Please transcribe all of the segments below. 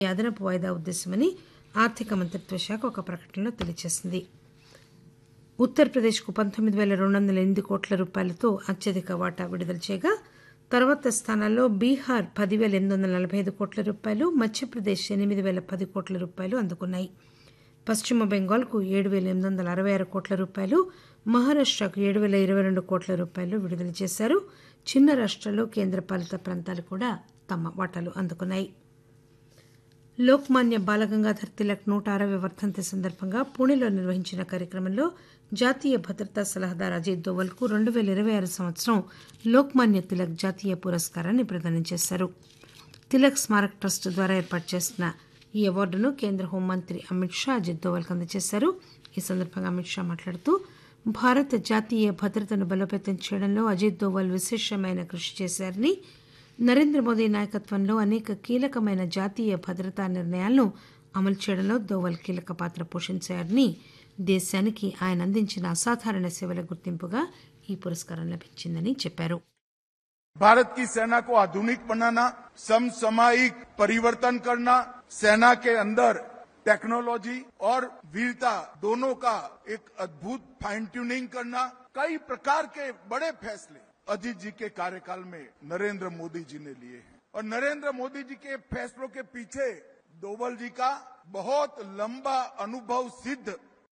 ఈ అదనపు వాయిదా ఉద్దేశమని ఆర్థిక మంత్రిత్వ శాఖ ఒక ప్రకటనలో తెలియజేసింది ఉత్తరప్రదేశ్కు పంతొమ్మిది వేల రెండు వందల ఎనిమిది కోట్ల రూపాయలతో అత్యధిక వాటా విడుదల చేయగా తర్వాత స్థానాల్లో బీహార్ పదివేల ఎనిమిది వందల నలభై ఐదు కోట్ల రూపాయలు మధ్యప్రదేశ్ ఎనిమిది వేల పది కోట్ల రూపాయలు అందుకున్నాయి పశ్చిమ బెంగాల్కు ఏడు వేల ఎనిమిది వందల అరవై ఆరు కోట్ల రూపాయలు మహారాష్ట్రకు ఏడు వేల ఇరవై రెండు కోట్ల రూపాయలు విడుదల చేశారు చిన్న రాష్ట్రాలు కేంద్రపాలిత ప్రాంతాలు కూడా తమ వాటాలు అందుకున్నాయి లోక్మాన్య బాలగంగాధర్ తిలక్ నూట అరవై వర్ధంతి సందర్భంగా పూణేలో నిర్వహించిన కార్యక్రమంలో జాతీయ భద్రతా సలహాదారు అజిత్ దోవల్కు రెండు వేల ఇరవై ఆరు సంవత్సరం లోక్మాన్య తిలక్ జాతీయ పురస్కారాన్ని ప్రదానం చేశారు తిలక్ స్మారక్ ట్రస్ట్ ద్వారా ఏర్పాటు చేసిన ఈ అవార్డును కేంద్ర హోంమంత్రి అమిత్ షా అజిత్ దోవల్కి అందజేశారు ఈ సందర్భంగా అమిత్ షా మాట్లాడుతూ భారత జాతీయ భద్రతను బలోపేతం చేయడంలో అజిత్ దోవల్ విశేషమైన కృషి చేశారని నరేంద్ర మోదీ నాయకత్వంలో అనేక కీలకమైన జాతీయ భద్రతా నిర్ణయాలను అమలు చేయడంలో దోవల్ కీలక పాత్ర పోషించారని దేశానికి ఆయన అందించిన అసాధారణ సేవల గుర్తింపుగా ఈ పురస్కారం లభించిందని చెప్పారు भारत की सेना को आधुनिक बनाना समसामयिक परिवर्तन करना सेना के अंदर टेक्नोलॉजी और वीरता दोनों का एक अद्भुत फाइन ट्यूनिंग करना कई प्रकार के बड़े फैसले अजीत जी के कार्यकाल में नरेंद्र मोदी जी ने लिए हैं और नरेंद्र मोदी जी के फैसलों के पीछे डोवल जी का बहुत लंबा अनुभव सिद्ध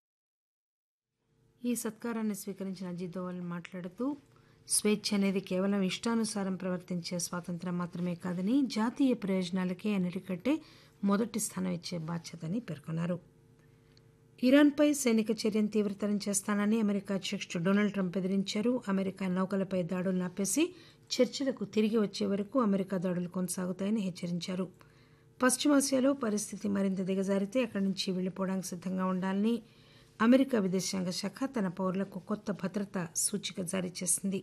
ఈ సత్కారాన్ని స్వీకరించిన అజిత్ దోవల్ మాట్లాడుతూ స్వేచ్ఛ అనేది కేవలం ఇష్టానుసారం ప్రవర్తించే స్వాతంత్రం మాత్రమే కాదని జాతీయ ప్రయోజనాలకే అన్నిటికంటే మొదటి స్థానం ఇచ్చే బాధ్యతని పేర్కొన్నారు ఇరాన్పై సైనిక చర్యను తీవ్రతరం చేస్తానని అమెరికా అధ్యక్షుడు డొనాల్డ్ ట్రంప్ బెదిరించారు అమెరికా నౌకలపై దాడులను ఆపేసి చర్చలకు తిరిగి వచ్చే వరకు అమెరికా దాడులు కొనసాగుతాయని హెచ్చరించారు పశ్చిమాసియాలో పరిస్థితి మరింత దిగజారితే అక్కడి నుంచి వెళ్లిపోవడానికి సిద్ధంగా ఉండాలని అమెరికా విదేశాంగ శాఖ తన పౌరులకు కొత్త భద్రతా సూచిక జారీ చేసింది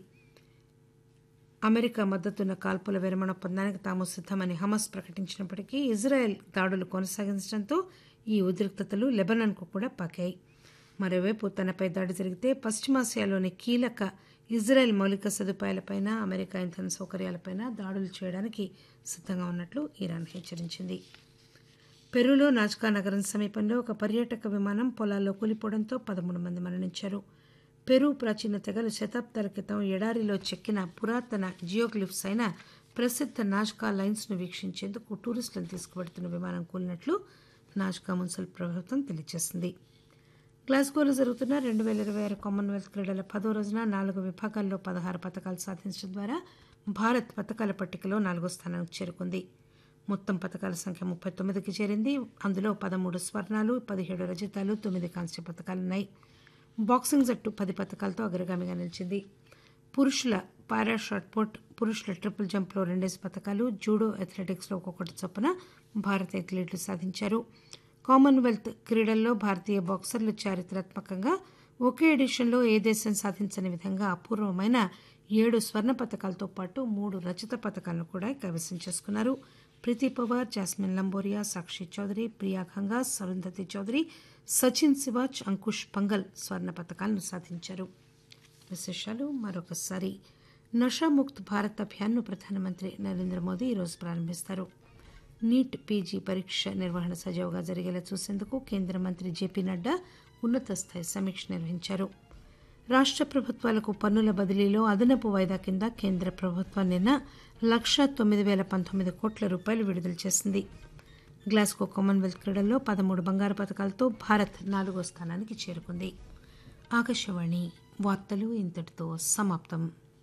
అమెరికా మద్దతున్న కాల్పుల విరమణ ఒప్పందానికి తాము సిద్దమని హమస్ ప్రకటించినప్పటికీ ఇజ్రాయెల్ దాడులు కొనసాగించడంతో ఈ ఉద్రిక్తతలు లెబనాన్కు కూడా పాకాయి మరోవైపు తనపై దాడి జరిగితే పశ్చిమాసియాలోని కీలక ఇజ్రాయెల్ మౌలిక సదుపాయాలపైన అమెరికా ఇంధన సౌకర్యాలపైన దాడులు చేయడానికి సిద్ధంగా ఉన్నట్లు ఇరాన్ హెచ్చరించింది పెరూలో నాజ్కా నగరం సమీపంలో ఒక పర్యాటక విమానం పొలాల్లో కూలిపోవడంతో పదమూడు మంది మరణించారు పెరు ప్రాచీన తెగలు శతాబ్దాల క్రితం ఎడారిలో చెక్కిన పురాతన జియోగ్లిఫ్స్ అయిన ప్రసిద్ధ నాజ్కా లైన్స్ను వీక్షించేందుకు టూరిస్టులను తీసుకువెడుతున్న విమానం కూలినట్లు నాజ్కా మున్సిపల్ ప్రభుత్వం తెలియజేసింది గ్లాస్గోలో జరుగుతున్న రెండు వేల ఇరవై ఆరు కామన్వెల్త్ క్రీడల పదో రోజున నాలుగు విభాగాల్లో పదహారు పథకాలు సాధించడం ద్వారా భారత్ పథకాల పట్టికలో నాలుగో స్థానానికి చేరుకుంది మొత్తం పథకాల సంఖ్య ముప్పై తొమ్మిదికి చేరింది అందులో పదమూడు స్వర్ణాలు పదిహేడు రజతాలు తొమ్మిది కాంస్య పథకాలున్నాయి బాక్సింగ్ జట్టు పది పథకాలతో అగ్రగామిగా నిలిచింది పురుషుల పారా షాట్ పుట్ పురుషుల ట్రిపుల్ జంప్లో రెండేసి పథకాలు జూడో అథ్లెటిక్స్లో ఒక్కొక్కటి చొప్పున భారత అథ్లెట్లు సాధించారు కామన్వెల్త్ క్రీడల్లో భారతీయ బాక్సర్లు చారిత్రాత్మకంగా ఒకే ఎడిషన్లో ఏ దేశం సాధించని విధంగా అపూర్వమైన ఏడు స్వర్ణ పథకాలతో పాటు మూడు రజత పథకాలను కూడా కైవసం చేసుకున్నారు ప్రీతి పవార్ జాస్మిన్ లంబోరియా సాక్షి చౌదరి ప్రియా ఖంగాస్ అరుంధతి చౌదరి సచిన్ శివాజ్ అంకుష్ పంగల్ స్వర్ణ పథకాలను సాధించారు విశేషాలు మరొకసారి నషాముక్త్ భారత్ అభియాన్ను ప్రధానమంత్రి నరేంద్ర మోదీ ఈరోజు ప్రారంభిస్తారు నీట్ పీజీ పరీక్ష నిర్వహణ సజావుగా జరిగేలా చూసేందుకు కేంద్ర మంత్రి జేపీ నడ్డా ఉన్నత స్థాయి సమీక్ష నిర్వహించారు రాష్ట్ర ప్రభుత్వాలకు పన్నుల బదిలీలో అదనపు వాయిదా కింద కేంద్ర ప్రభుత్వం నిన్న లక్ష తొమ్మిది వేల పంతొమ్మిది కోట్ల రూపాయలు విడుదల చేసింది గ్లాస్గో కామన్వెల్త్ క్రీడల్లో పదమూడు బంగారు పథకాలతో భారత్ నాలుగో స్థానానికి చేరుకుంది ఆకాశవాణి వార్తలు ఇంతటితో సమాప్తం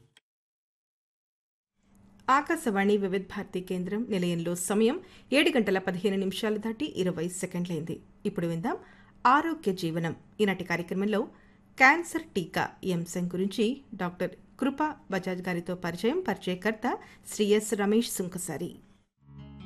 ఆకాశవాణి వివిధ భారతి కేంద్రం నిలయంలో సమయం ఏడు గంటల పదిహేను నిమిషాలు దాటి ఇరవై సెకండ్లైంది ఇప్పుడు విందాం ఆరోగ్య జీవనం ఈనాటి కార్యక్రమంలో క్యాన్సర్ టీకా ఈ అంశం గురించి డాక్టర్ కృపా బజాజ్ గారితో పరిచయం పరిచయకర్త శ్రీ ఎస్ రమేష్ సుంకసారి